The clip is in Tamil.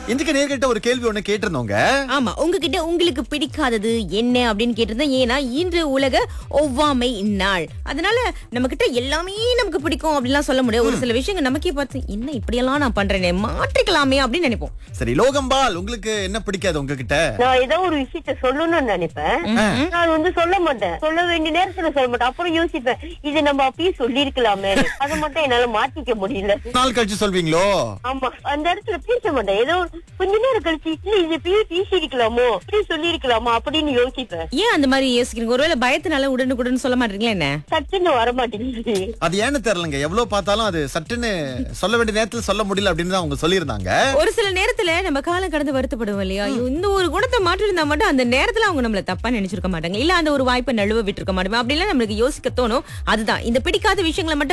இன்றைக்கு நேர்கிட்ட ஒரு கேள்வி ஒண்ணு கேட்டிருந்தோங்க ஆமா உங்ககிட்ட உங்களுக்கு பிடிக்காதது என்ன அப்படின்னு கேட்டிருந்தேன் ஏன்னா இன்று உலக ஒவ்வாமை நாள் அதனால நம்ம கிட்ட எல்லாமே நமக்கு பிடிக்கும் அப்படிலாம் சொல்ல முடியாது ஒரு சில விஷயங்கள் நமக்கே பார்த்து என்ன இப்படியெல்லாம் நான் பண்றேனே மாற்றிக்கலாமே அப்படின்னு நினைப்போம் சரி லோகம்பால் உங்களுக்கு என்ன பிடிக்காது உங்ககிட்ட நான் ஏதோ ஒரு விஷயத்த சொல்லணும்னு நினைப்பேன் நான் வந்து சொல்ல மாட்டேன் சொல்ல வேண்டிய நேரத்துல சொல்ல மாட்டேன் அப்புறம் யோசிப்பேன் இது நம்ம அப்பயே சொல்லிருக்கலாமே அதை மட்டும் என்னால மாத்திக்க முடியல நாள் கழிச்சு சொல்வீங்களோ ஆமா அந்த இடத்துல பேச மாட்டேன் ஏதோ கொஞ்ச நேரம் கழிச்சு இல்ல இது இப்பயே பேசியிருக்கலாமோ இப்படி சொல்லிருக்கலாமோ அப்படின்னு யோசிப்பேன் ஏன் அந்த மாதிரி யோசிக்கிறீங்க ஒருவேளை பயத்தினால உடனுக்குடன் சொல்ல மாட்டீங்களா என்ன சட்டுன்னு வர மாட்டேங்குது அது ஏன்னு தெரியலங்க எவ்வளவு பார்த்தாலும் அது சட்டுன்னு சொல்ல வேண்டிய நேரத்துல சொல்ல முடியல அப்படின்னு தான் அவங்க சொல்லியிருந்தாங்க ஒரு சில நேரத்துல நம்ம காலம் கடந்து வருத்தப்படுவோம் இல்லையா ஐயோ, இந்த ஒரு குணத்தை மாற்றிருந்தா மட்டும் அந்த நேரத்துல அவங்க நம்மள தப்பா நினைச்சிருக்க மாட்டாங்க இல்ல அந்த ஒரு வாய்ப்பை நழுவ விட்டுருக்க மாட்டோம் அப்படிலாம் நம்மளுக்கு யோசிக்க தோணும் அதுதான் இந்த பிடிக்காத விஷயங்களை மட்டும்